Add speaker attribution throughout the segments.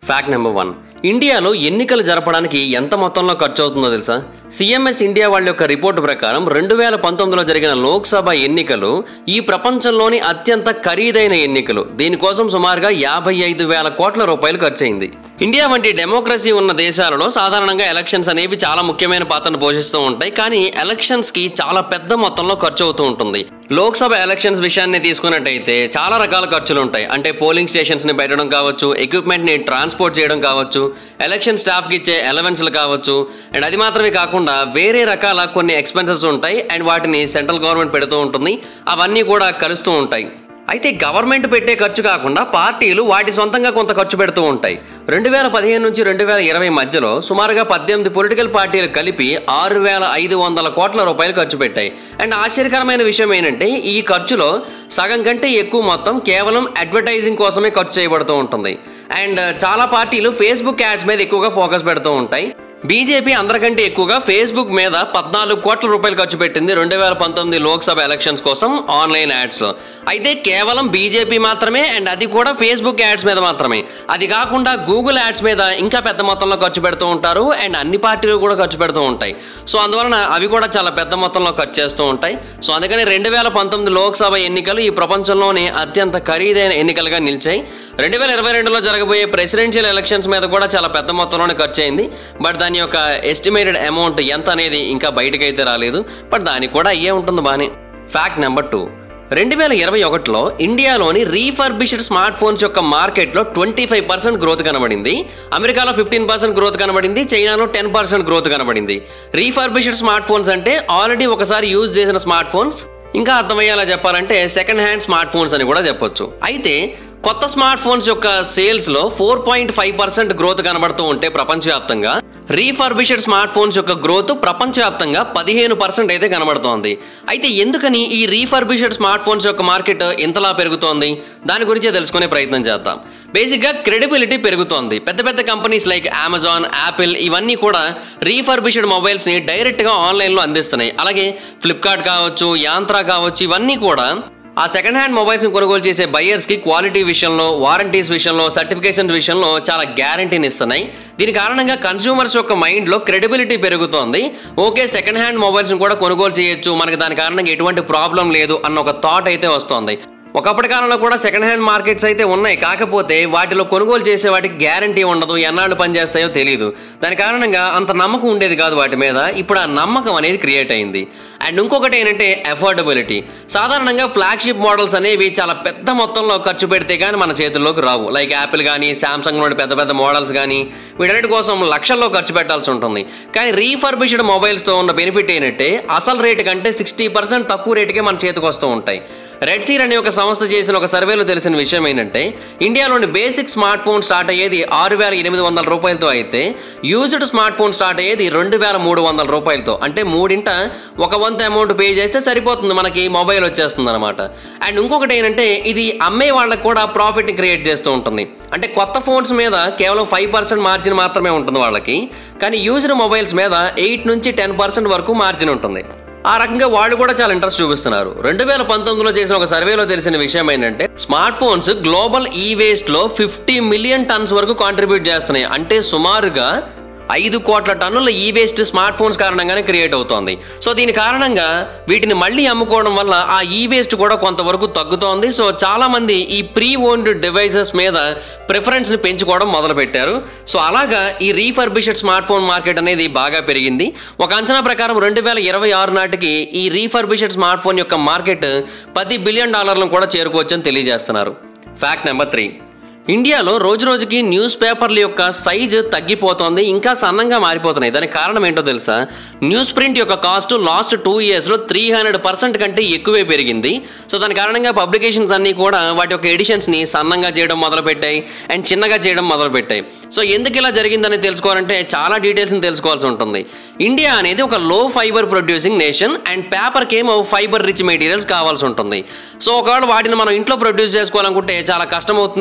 Speaker 1: fact number one ఇండియాలో ఎన్నికలు జరపడానికి ఎంత మొత్తంలో ఖర్చు అవుతుందో తెలుసా సిఎంఎస్ ఇండియా వాళ్ళ యొక్క రిపోర్టు ప్రకారం రెండు వేల పంతొమ్మిదిలో జరిగిన లోక్సభ ఎన్నికలు ఈ ప్రపంచంలోని అత్యంత ఖరీదైన ఎన్నికలు దీనికోసం సుమారుగా యాభై ఐదు వేల కోట్ల రూపాయలు ఖర్చయింది ఇండియా వంటి డెమోక్రసీ ఉన్న దేశాలలో సాధారణంగా ఎలక్షన్స్ అనేవి చాలా ముఖ్యమైన పాత్రను పోషిస్తూ ఉంటాయి కానీ ఎలక్షన్స్ కి చాలా పెద్ద మొత్తంలో ఖర్చు అవుతూ ఉంటుంది లోక్సభ ఎలక్షన్స్ విషయాన్ని తీసుకున్నట్టయితే చాలా రకాల ఖర్చులు ఉంటాయి అంటే పోలింగ్ స్టేషన్స్ ని పెట్టడం కావచ్చు ఎక్విప్మెంట్ ని ట్రాన్స్పోర్ట్ చేయడం కావచ్చు ఎలక్షన్ స్టాఫ్ కి ఇచ్చే ఎలవెన్స్లు కావచ్చు అండ్ అది మాత్రమే కాకుండా వేరే రకాల కొన్ని ఎక్స్పెన్సెస్ ఉంటాయి అండ్ వాటిని సెంట్రల్ గవర్నమెంట్ పెడుతూ ఉంటుంది అవన్నీ కూడా కలుస్తూ ఉంటాయి అయితే గవర్నమెంట్ పెట్టే ఖర్చు కాకుండా పార్టీలు వాటి సొంతంగా కొంత ఖర్చు పెడుతూ ఉంటాయి రెండు వేల పదిహేను నుంచి రెండు వేల ఇరవై మధ్యలో సుమారుగా పద్దెనిమిది పొలిటికల్ పార్టీలు కలిపి ఆరు వేల ఐదు వందల కోట్ల రూపాయలు ఖర్చు పెట్టాయి అండ్ ఆశ్చర్యకరమైన విషయం ఏంటంటే ఈ ఖర్చులో సగం కంటే ఎక్కువ మొత్తం కేవలం అడ్వర్టైజింగ్ కోసమే ఖర్చు చేయబడుతూ ఉంటుంది అండ్ చాలా పార్టీలు ఫేస్బుక్ యాడ్స్ మీద ఎక్కువగా ఫోకస్ పెడుతూ ఉంటాయి బీజేపీ అందరికంటే ఎక్కువగా ఫేస్బుక్ మీద పద్నాలుగు కోట్ల రూపాయలు ఖర్చు పెట్టింది రెండు వేల పంతొమ్మిది లోక్సభ ఎలక్షన్స్ కోసం ఆన్లైన్ యాడ్స్లో అయితే కేవలం బీజేపీ మాత్రమే అండ్ అది కూడా ఫేస్బుక్ యాడ్స్ మీద మాత్రమే అది కాకుండా గూగుల్ యాడ్స్ మీద ఇంకా పెద్ద మొత్తంలో ఖర్చు పెడుతూ ఉంటారు అండ్ అన్ని పార్టీలు కూడా ఖర్చు పెడుతూ ఉంటాయి సో అందువలన అవి కూడా చాలా పెద్ద మొత్తంలో ఖర్చు చేస్తూ ఉంటాయి సో అందుకని రెండు వేల పంతొమ్మిది లోక్సభ ఎన్నికలు ఈ ప్రపంచంలోనే అత్యంత ఖరీదైన ఎన్నికలుగా నిలిచాయి రెండు వేల ఇరవై రెండులో జరగబోయే ప్రెసిడెన్షియల్ ఎలక్షన్స్ మీద కూడా చాలా పెద్ద మొత్తంలోనే ఖర్చు అయింది బట్ దాని యొక్క ఎస్టిమేటెడ్ అమౌంట్ ఎంత అనేది ఇంకా బయటకైతే రాలేదు బట్ దానికి కూడా అయ్యే ఉంటుంది బానే ఫ్యాక్ట్ నెంబర్ టూ రెండు వేల ఇరవై ఒకటిలో ఇండియాలోని రీఫర్బిష్డ్ స్మార్ట్ ఫోన్స్ యొక్క మార్కెట్లో ట్వంటీ ఫైవ్ పర్సెంట్ గ్రోత్ కనబడింది అమెరికాలో ఫిఫ్టీన్ పర్సెంట్ గ్రోత్ కనబడింది చైనాలో టెన్ పర్సెంట్ గ్రోత్ కనబడింది రీఫర్బిష్డ్ స్మార్ట్ ఫోన్స్ అంటే ఆల్రెడీ ఒకసారి యూజ్ చేసిన స్మార్ట్ ఫోన్స్ ఇంకా అర్థమయ్యేలా చెప్పాలంటే సెకండ్ హ్యాండ్ స్మార్ట్ ఫోన్స్ అని కూడా చెప్పొచ్చు అయితే కొత్త స్మార్ట్ ఫోన్స్ యొక్క సేల్స్ లో four point five percent growth కనబడుతూ ఉంటే ప్రపంచవ్యాప్తంగా రీఫర్బిష్డ్ స్మార్ట్ ఫోన్స్ యొక్క గ్రోత్ ప్రపంచవ్యాప్తంగా పదిహేను పర్సెంట్ అయితే కనబడుతోంది అయితే ఎందుకని ఈ రీఫర్బిష్డ్ స్మార్ట్ ఫోన్స్ యొక్క మార్కెట్ ఇంతలా పెరుగుతోంది దాని గురించే తెలుసుకునే ప్రయత్నం చేద్దాం బేసిక్గా క్రెడిబిలిటీ పెరుగుతోంది పెద్ద పెద్ద కంపెనీస్ లైక్ అమెజాన్ యాపిల్ ఇవన్నీ కూడా రీఫర్బిష్డ్ మొబైల్స్ని డైరెక్ట్గా ఆన్లైన్లో అందిస్తున్నాయి అలాగే ఫ్లిప్కార్ట్ కావచ్చు యాంత్రా కావచ్చు ఇవన్నీ కూడా ఆ సెకండ్ హ్యాండ్ మొబైల్స్ కొనుగోలు చేసే బయ్యర్స్ కి క్వాలిటీ విషయంలో వారంటీస్ విషయంలో సర్టిఫికేషన్ విషయంలో చాలా గ్యారంటీని ఇస్తున్నాయి దీని కారణంగా కన్స్యూమర్స్ యొక్క మైండ్ లో క్రెడిబిలిటీ పెరుగుతోంది ఓకే సెకండ్ హ్యాండ్ మొబైల్స్ కూడా కొనుగోలు చేయొచ్చు మనకి దాని కారణంగా ఎటువంటి ప్రాబ్లం లేదు అన్న ఒక థాట్ అయితే వస్తోంది ఒకప్పటి కాలంలో కూడా సెకండ్ హ్యాండ్ మార్కెట్స్ అయితే ఉన్నాయి కాకపోతే వాటిలో కొనుగోలు చేసే వాటికి గ్యారంటీ ఉండదు ఎన్నాళ్ళు పనిచేస్తాయో తెలియదు దాని కారణంగా అంత నమ్మకం ఉండేది కాదు వాటి మీద ఇప్పుడు ఆ నమ్మకం అనేది క్రియేట్ అయింది అండ్ ఇంకొకటి ఏంటంటే అఫోర్డబిలిటీ సాధారణంగా ఫ్లాగ్షిప్ మోడల్స్ అనేవి చాలా పెద్ద మొత్తంలో ఖర్చు పెడితే కానీ మన చేతుల్లోకి రావు లైక్ యాపిల్ కానీ శాంసంగ్ లాంటి పెద్ద పెద్ద మోడల్స్ కానీ వీటన్నిటి కోసం లక్షల్లో ఖర్చు పెట్టాల్సి ఉంటుంది కానీ రీఫర్బిష్డ్ మొబైల్స్తో ఉన్న బెనిఫిట్ ఏంటంటే అసలు రేటు కంటే సిక్స్టీ పర్సెంట్ తక్కువ రేటుకే మన చేతికి వస్తూ ఉంటాయి రెడ్ సీర్ అనే ఒక సంస్థ చేసిన ఒక సర్వేలో తెలిసిన విషయం ఏంటంటే ఇండియాలోని బేసిక్ స్మార్ట్ ఫోన్ స్టార్ట్ అయ్యేది ఆరు వేల ఎనిమిది వందల రూపాయలతో అయితే యూజ్డ్ స్మార్ట్ ఫోన్ స్టార్ట్ అయ్యేది రెండు వేల మూడు వందల రూపాయలతో అంటే మూడింట ఒక వంత అమౌంట్ పే చేస్తే సరిపోతుంది మనకి మొబైల్ వచ్చేస్తుంది అనమాట అండ్ ఇంకొకటి ఏంటంటే ఇది అమ్మే వాళ్ళకి కూడా ప్రాఫిట్ క్రియేట్ చేస్తూ ఉంటుంది అంటే కొత్త ఫోన్స్ మీద కేవలం ఫైవ్ పర్సెంట్ మార్జిన్ మాత్రమే ఉంటుంది వాళ్ళకి కానీ యూజ్డ్ మొబైల్స్ మీద ఎయిట్ నుంచి టెన్ పర్సెంట్ వరకు మార్జిన్ ఉంటుంది ఆ రకంగా వాళ్ళు కూడా చాలా ఇంట్రెస్ట్ చూపిస్తున్నారు రెండు వేల పంతొమ్మిదిలో చేసిన ఒక సర్వేలో తెలిసిన విషయం ఏంటంటే smartphones global e waste లో ఫిఫ్టీ మిలియన్ టన్స్ వరకు కాంట్రిబ్యూట్ చేస్తున్నాయి అంటే సుమారుగా ఐదు కోట్ల టన్నుల ఈ వేస్ట్ స్మార్ట్ ఫోన్స్ కారణంగానే క్రియేట్ అవుతోంది సో దీని కారణంగా వీటిని మళ్ళీ అమ్ముకోవడం వల్ల ఆ ఈ వేస్ట్ కూడా కొంతవరకు తగ్గుతోంది సో చాలా మంది ఈ ప్రీ ఓన్డ్ డివైజెస్ మీద ప్రిఫరెన్స్ని పెంచుకోవడం మొదలుపెట్టారు సో అలాగా ఈ రీఫర్బిష్డ్ స్మార్ట్ ఫోన్ మార్కెట్ అనేది బాగా పెరిగింది ఒక అంచనా ప్రకారం రెండు వేల ఇరవై ఆరు నాటికి ఈ రీఫర్బిష్డ్ స్మార్ట్ ఫోన్ యొక్క మార్కెట్ పది బిలియన్ డాలర్లను కూడా చేరుకోవచ్చని తెలియజేస్తున్నారు ఫ్యాక్ట్ నెంబర్ త్రీ ఇండియాలో రోజు రోజుకి న్యూస్ పేపర్ల యొక్క సైజు తగ్గిపోతోంది ఇంకా సన్నంగా మారిపోతున్నాయి దానికి కారణం ఏంటో తెలుసా న్యూస్ ప్రింట్ యొక్క కాస్ట్ లాస్ట్ టూ ఇయర్స్లో త్రీ హండ్రెడ్ పర్సెంట్ కంటే ఎక్కువే పెరిగింది సో దాని కారణంగా పబ్లికేషన్స్ అన్నీ కూడా వాటి యొక్క ఎడిషన్స్ని సన్నంగా చేయడం మొదలుపెట్టాయి అండ్ చిన్నగా చేయడం మొదలుపెట్టాయి సో ఎందుకు ఇలా జరిగిందని తెలుసుకోవాలంటే చాలా డీటెయిల్స్ని తెలుసుకోవాల్సి ఉంటుంది ఇండియా అనేది ఒక లో ఫైబర్ ప్రొడ్యూసింగ్ నేషన్ అండ్ పేపర్కి ఏమో ఫైబర్ రిచ్ మెటీరియల్స్ కావాల్సి ఉంటుంది సో ఒకవేళ వాటిని మనం ఇంట్లో ప్రొడ్యూస్ చేసుకోవాలనుకుంటే చాలా కష్టం అవుతుంది కాబట్టి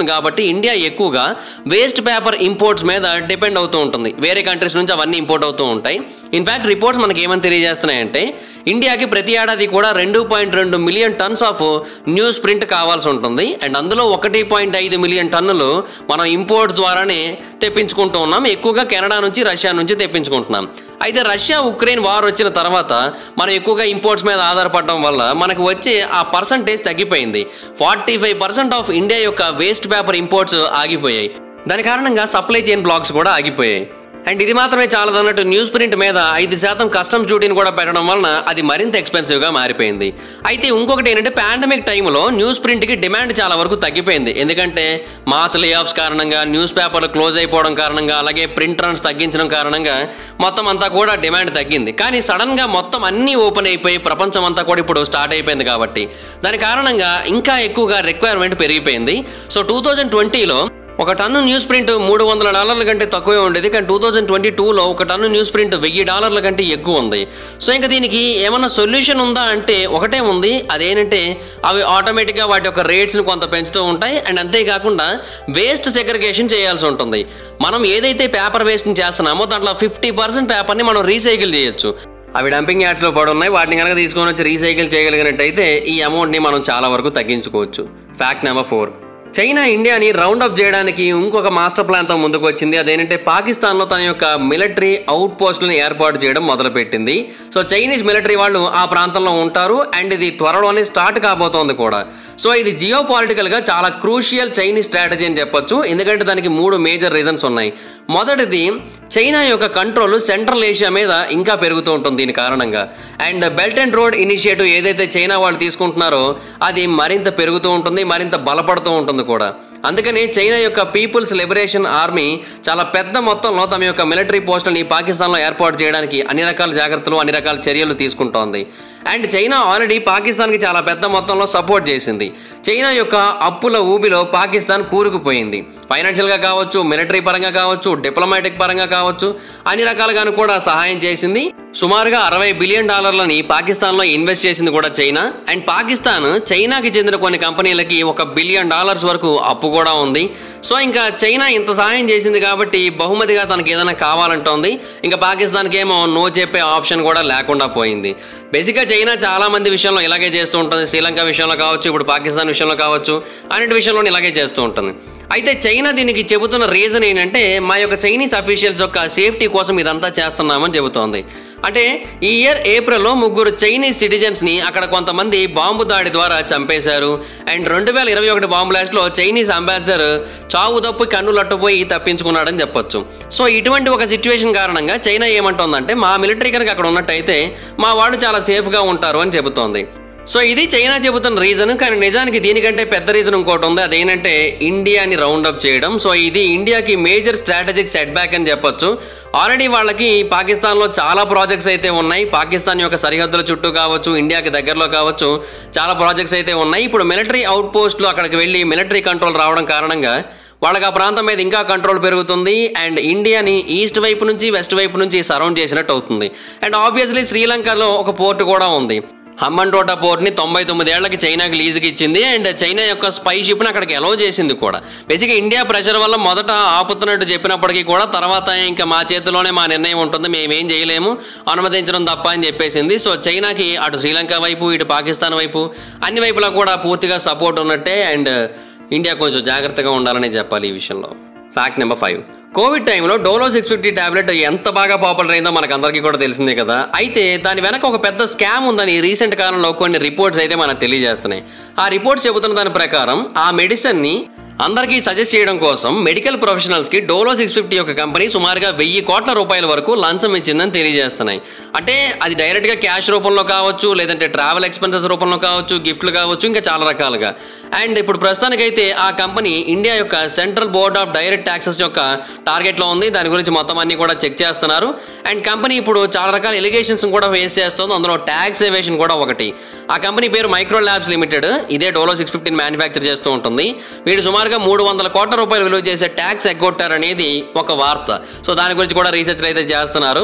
Speaker 1: ఇండియా ఎక్కువగా వేస్ట్ పేపర్ ఇంపోర్ట్స్ మీద డిపెండ్ అవుతూ ఉంటుంది వేరే కంట్రీస్ నుంచి అవన్నీ ఇంపోర్ట్ అవుతూ ఉంటాయి ఇన్ఫాక్ట్ రిపోర్ట్స్ మనకి ఏమని తెలియజేస్తున్నాయంటే ఇండియాకి ప్రతి ఏడాది కూడా రెండు పాయింట్ రెండు million tons of newsprint కావాల్సి ఉంటుంది అండ్ అందులో ఒకటి పాయింట్ ఐదు మిలియన్ టన్నులు మనం ఇంపోర్ట్స్ ద్వారానే తెప్పించుకుంటూ ఉన్నాం ఎక్కువగా కెనడా నుంచి రష్యా నుంచి తెప్పించుకుంటున్నాం అయితే రష్యా ఉక్రెయిన్ వార్ వచ్చిన తర్వాత మనం ఎక్కువగా ఇంపోర్ట్స్ మీద ఆధారపడడం వల్ల మనకు వచ్చే ఆ పర్సంటేజ్ తగ్గిపోయింది forty five percent of India యొక్క వేస్ట్ పేపర్ ఇంపోర్ట్స్ ఆగిపోయాయి దాని కారణంగా సప్లై చైన్ బ్లాక్స్ కూడా ఆగిపోయాయి అండ్ ఇది మాత్రమే చాలదన్నట్టు న్యూస్ ప్రింట్ మీద ఐదు శాతం కస్టమ్స్ డ్యూటీని కూడా పెట్టడం వలన అది మరింత ఎక్స్పెన్సివ్గా మారిపోయింది అయితే ఇంకొకటి ఏంటంటే పాండమిక్ టైంలో న్యూస్ ప్రింట్కి డిమాండ్ చాలా వరకు తగ్గిపోయింది ఎందుకంటే మాస్ లే ఆఫ్స్ కారణంగా న్యూస్ పేపర్లు క్లోజ్ అయిపోవడం కారణంగా అలాగే ప్రింట్ రన్స్ తగ్గించడం కారణంగా మొత్తం అంతా కూడా డిమాండ్ తగ్గింది కానీ సడన్గా మొత్తం అన్నీ ఓపెన్ అయిపోయి ప్రపంచం అంతా కూడా ఇప్పుడు స్టార్ట్ అయిపోయింది కాబట్టి దాని కారణంగా ఇంకా ఎక్కువగా రిక్వైర్మెంట్ పెరిగిపోయింది సో టూ థౌజండ్ ట్వంటీలో ఒక టన్ను న్యూస్ ప్రింట్ మూడు వందల డాలర్ల కంటే తక్కువే ఉండేది కానీ టూ థౌజండ్ ట్వంటీ టూలో ఒక టన్ను న్యూస్ ప్రింట్ వెయ్యి డాలర్ల కంటే ఎక్కువ ఉంది సో ఇంకా దీనికి ఏమన్నా సొల్యూషన్ ఉందా అంటే ఒకటే ఉంది అదేంటంటే అవి ఆటోమేటిక్గా వాటి యొక్క రేట్స్ని కొంత పెంచుతూ ఉంటాయి అండ్ అంతేకాకుండా వేస్ట్ సెగ్రిగేషన్ చేయాల్సి ఉంటుంది మనం ఏదైతే పేపర్ వేస్ట్ని చేస్తున్నామో దాంట్లో ఫిఫ్టీ పర్సెంట్ పేపర్ని మనం రీసైకిల్ చేయొచ్చు అవి డంపింగ్ యార్డ్స్లో పడి ఉన్నాయి వాటిని కనుక తీసుకొని వచ్చి రీసైకిల్ చేయగలిగినట్టయితే ఈ అమౌంట్ని మనం చాలా వరకు తగ్గించుకోవచ్చు ఫ్యాక్ట్ నెంబర్ ఫోర్ చైనా ఇండియాని రౌండ్ అప్ చేయడానికి ఇంకొక మాస్టర్ ప్లాన్తో ముందుకు వచ్చింది అదేంటంటే పాకిస్తాన్లో తన యొక్క మిలిటరీ అవుట్ పోస్టులను ఏర్పాటు చేయడం మొదలుపెట్టింది సో చైనీస్ మిలిటరీ వాళ్ళు ఆ ప్రాంతంలో ఉంటారు అండ్ ఇది త్వరలోనే స్టార్ట్ కాబోతోంది కూడా సో ఇది జియో గా చాలా క్రూషియల్ చైనీస్ స్ట్రాటజీ అని చెప్పొచ్చు ఎందుకంటే దానికి మూడు మేజర్ రీజన్స్ ఉన్నాయి మొదటిది చైనా యొక్క కంట్రోల్ సెంట్రల్ ఏషియా మీద ఇంకా పెరుగుతూ ఉంటుంది దీని కారణంగా and belt and road initiative ఏదైతే చైనా వాళ్ళు తీసుకుంటున్నారో అది మరింత పెరుగుతూ ఉంటుంది మరింత బలపడుతూ ఉంటుంది కూడా అందుకని చైనా యొక్క పీపుల్స్ లిబరేషన్ ఆర్మీ చాలా పెద్ద మొత్తంలో తమ యొక్క మిలిటరీ పోస్టులని పాకిస్తాన్లో ఏర్పాటు చేయడానికి అన్ని రకాల జాగ్రత్తలు అన్ని రకాల చర్యలు తీసుకుంటోంది అండ్ చైనా ఆల్రెడీ పాకిస్తాన్కి చాలా పెద్ద మొత్తంలో సపోర్ట్ చేసింది చైనా యొక్క అప్పుల ఊబిలో పాకిస్తాన్ కూరుకుపోయింది ఫైనాన్షియల్గా కావచ్చు మిలిటరీ పరంగా కావచ్చు డిప్లొమాటిక్ పరంగా కావచ్చు అన్ని రకాలుగాను కూడా సహాయం చేసింది సుమారుగా అరవై బిలియన్ డాలర్లని పాకిస్తాన్లో ఇన్వెస్ట్ చేసింది కూడా చైనా అండ్ పాకిస్తాన్ చైనాకి చెందిన కొన్ని కంపెనీలకి ఒక బిలియన్ డాలర్స్ వరకు అప్పు కూడా ఉంది సో ఇంకా చైనా ఇంత సహాయం చేసింది కాబట్టి బహుమతిగా తనకి ఏదైనా కావాలంటోంది ఇంకా పాకిస్తాన్కి ఏమో నో చెప్పే ఆప్షన్ కూడా లేకుండా పోయింది బేసిక్గా చైనా చాలా మంది విషయంలో ఇలాగే చేస్తూ ఉంటుంది శ్రీలంక విషయంలో కావచ్చు ఇప్పుడు పాకిస్తాన్ విషయంలో కావచ్చు అన్నిటి విషయంలో ఇలాగే చేస్తూ ఉంటుంది అయితే చైనా దీనికి చెబుతున్న రీజన్ ఏంటంటే మా యొక్క చైనీస్ అఫీషియల్స్ యొక్క సేఫ్టీ కోసం ఇదంతా చేస్తున్నామని చెబుతోంది అంటే ఈ ఇయర్ ఏప్రిల్లో ముగ్గురు చైనీస్ సిటిజన్స్ని అక్కడ కొంతమంది బాంబు దాడి ద్వారా చంపేశారు అండ్ రెండు వేల ఇరవై ఒకటి బాంబు బ్లాస్ట్లో చైనీస్ అంబాసిడర్ చావు తప్పు కన్నులట్టుపోయి తప్పించుకున్నాడని చెప్పొచ్చు సో ఇటువంటి ఒక సిచ్యువేషన్ కారణంగా చైనా ఏమంటోందంటే మా మిలిటరీ కనుక అక్కడ ఉన్నట్టయితే మా వాళ్ళు చాలా సేఫ్గా ఉంటారు అని చెబుతోంది సో ఇది చైనా చెబుతున్న రీజన్ కానీ నిజానికి దీనికంటే పెద్ద రీజన్ ఇంకోటి ఉంది అదేంటంటే ఇండియాని రౌండ్ అప్ చేయడం సో ఇది ఇండియాకి మేజర్ స్ట్రాటజిక్ సెట్ బ్యాక్ అని చెప్పొచ్చు ఆల్రెడీ వాళ్ళకి పాకిస్తాన్లో చాలా ప్రాజెక్ట్స్ అయితే ఉన్నాయి పాకిస్తాన్ యొక్క సరిహద్దుల చుట్టూ కావచ్చు ఇండియాకి దగ్గరలో కావచ్చు చాలా ప్రాజెక్ట్స్ అయితే ఉన్నాయి ఇప్పుడు మిలిటరీ అవుట్ పోస్ట్లు అక్కడికి వెళ్ళి మిలిటరీ కంట్రోల్ రావడం కారణంగా వాళ్ళకి ఆ ప్రాంతం మీద ఇంకా కంట్రోల్ పెరుగుతుంది అండ్ ఇండియాని ఈస్ట్ వైపు నుంచి వెస్ట్ వైపు నుంచి సరౌండ్ చేసినట్టు అవుతుంది అండ్ ఆబ్వియస్లీ శ్రీలంకలో ఒక పోర్ట్ కూడా ఉంది హమ్మన్టోటా పోర్ట్ని తొంభై తొమ్మిది ఏళ్లకి చైనాకి లీజుకి ఇచ్చింది అండ్ చైనా యొక్క స్పై షిప్ని అక్కడికి అలౌ చేసింది కూడా బేసిక్గా ఇండియా ప్రెషర్ వల్ల మొదట ఆపుతున్నట్టు చెప్పినప్పటికీ కూడా తర్వాత ఇంకా మా చేతిలోనే మా నిర్ణయం ఉంటుంది మేమేం చేయలేము అనుమతించడం తప్ప అని చెప్పేసింది సో చైనాకి అటు శ్రీలంక వైపు ఇటు పాకిస్తాన్ వైపు అన్ని వైపులా కూడా పూర్తిగా సపోర్ట్ ఉన్నట్టే అండ్ ఇండియా కొంచెం జాగ్రత్తగా ఉండాలని చెప్పాలి ఈ విషయంలో ఫ్యాక్ట్ నెంబర్ ఫైవ్ కోవిడ్ టైంలో డోలో సిక్స్ ఫిఫ్టీ టాబ్లెట్ ఎంత బాగా పాపులర్ అయిందో మనకు అందరికీ కూడా తెలిసిందే కదా అయితే దాని వెనక ఒక పెద్ద స్కామ్ ఉందని రీసెంట్ కాలంలో కొన్ని రిపోర్ట్స్ అయితే మనకు తెలియజేస్తున్నాయి ఆ రిపోర్ట్స్ చెబుతున్న దాని ప్రకారం ఆ మెడిసిన్ని అందరికీ సజెస్ట్ చేయడం కోసం మెడికల్ ప్రొఫెషనల్స్కి డోలో సిక్స్ ఫిఫ్టీ యొక్క కంపెనీ సుమారుగా వెయ్యి కోట్ల రూపాయల వరకు లంచం ఇచ్చిందని తెలియజేస్తున్నాయి అంటే అది డైరెక్ట్గా క్యాష్ రూపంలో కావచ్చు లేదంటే ట్రావెల్ ఎక్స్పెన్సెస్ రూపంలో కావచ్చు గిఫ్ట్లు కావచ్చు ఇంకా చాలా రకాలుగా అండ్ ఇప్పుడు ప్రస్తుతానికైతే ఆ కంపెనీ ఇండియా యొక్క central board of direct taxes యొక్క టార్గెట్లో ఉంది దాని గురించి మొత్తం అన్ని కూడా చెక్ చేస్తున్నారు అండ్ కంపెనీ ఇప్పుడు చాలా రకాల ఎలిగేషన్స్ కూడా ఫేస్ చేస్తుంది అందులో ట్యాక్స్ ఏవేషన్ కూడా ఒకటి ఆ కంపెనీ పేరు మైక్రో ల్యాబ్స్ లిమిటెడ్ ఇదే డోలో సిక్స్ ఫిఫ్టీన్ మ్యానుఫ్యాక్చర్ చేస్తూ ఉంటుంది వీడు సుమారుగా మూడు వందల కోట్ల రూపాయలు విలువ చేసే ట్యాక్స్ ఎగ్గొట్టారనేది ఒక వార్త సో దాని గురించి కూడా రీసెర్చ్ అయితే చేస్తున్నారు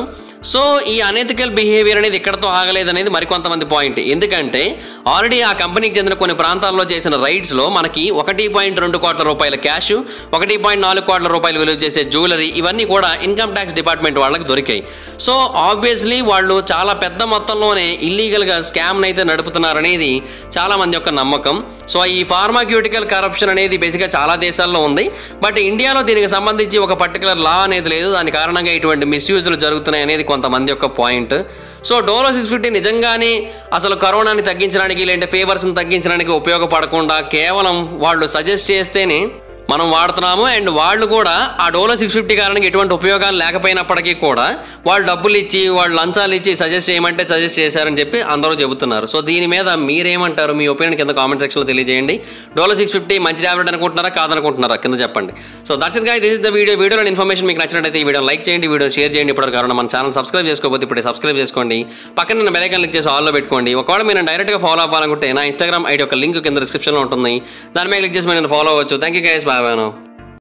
Speaker 1: సో ఈ అనెథికల్ బిహేవియర్ అనేది ఇక్కడతో ఆగలేదు అనేది మరికొంతమంది పాయింట్ ఎందుకంటే ఆల్రెడీ ఆ కంపెనీకి చెందిన కొన్ని ప్రాంతాల్లో చేసిన రైడ్స్లో మనకి ఒకటి పాయింట్ రెండు కోట్ల రూపాయల క్యాష్ ఒకటి పాయింట్ నాలుగు కోట్ల రూపాయలు విలువ చేసే జ్యువెలరీ ఇవన్నీ కూడా ఇన్కమ్ ట్యాక్స్ డిపార్ట్మెంట్ వాళ్ళకి దొరికాయి సో ఆబ్వియస్లీ వాళ్ళు చాలా పెద్ద మొత్తంలోనే ఇల్లీగల్గా స్కామ్ అయితే నడుపుతున్నారనేది చాలా మంది యొక్క నమ్మకం సో ఈ ఫార్మాక్యూటికల్ కరప్షన్ అనేది బేసిక్గా చాలా దేశాల్లో ఉంది బట్ ఇండియాలో దీనికి సంబంధించి ఒక పర్టికులర్ లా అనేది లేదు దాని కారణంగా ఇటువంటి మిస్యూజ్లు జరుగుతున్నాయి అనేది కొంతమంది యొక్క point so Dolo six fifty నిజంగానే అసలు కరోనాని తగ్గించడానికి లేదంటే ఫీవర్స్ని తగ్గించడానికి ఉపయోగపడకుండా కేవలం వాళ్ళు సజెస్ట్ చేస్తేనే మనం వాడుతున్నాము అండ్ వాళ్ళు కూడా ఆ డోలో సిక్స్ ఫిఫ్టీ కారణంగా ఎటువంటి ఉపయోగాలు లేకపోయినప్పటికీ కూడా వాళ్ళు డబ్బులు ఇచ్చి వాళ్ళు లంచాలు ఇచ్చి సజెస్ట్ చేయమంటే సజెస్ట్ చేశారని చెప్పి అందరూ చెబుతున్నారు సో దీని మీద మీరేమంటారు మీ ఒపీనియన్ కింద కామెంట్ సెక్షన్లో తెలియజేయండి డోలో సిక్స్ ఫిఫ్టీ మంచి టాబ్లెట్ అనుకుంటున్నారా కాదనుకుంటున్నారా కింద చెప్పండి so that's it guy this is the video video information మీకు నచ్చినట్లయితే ఈ వీడియో లైక్ చేయండి వీడియో షేర్ చేయండి ఇప్పుడు కారణం మన ఛానల్ సబ్స్క్రైబ్ చేసుకోకపోతే ఇప్పుడే సబ్స్క్రైబ్ చేసుకోండి పక్కన ఉన్న బెల్ ఐకాన్ క్లిక్ చేసి ఆల్లో పెట్టుకోండి ఒకవేళ మీరు డైరెక్ట్గా ఫాలో అవ్వాలనుకుంటే నా ఇన్స్టాగ్రామ్ ఐడి యొక్క లింక్ కింద డిస్క్రిప్షన్లో ఉంటుంది దాని మీద క్లిక్ చేసి మీరు ఫాలో అవ్వచ్చు thank you guys bye bye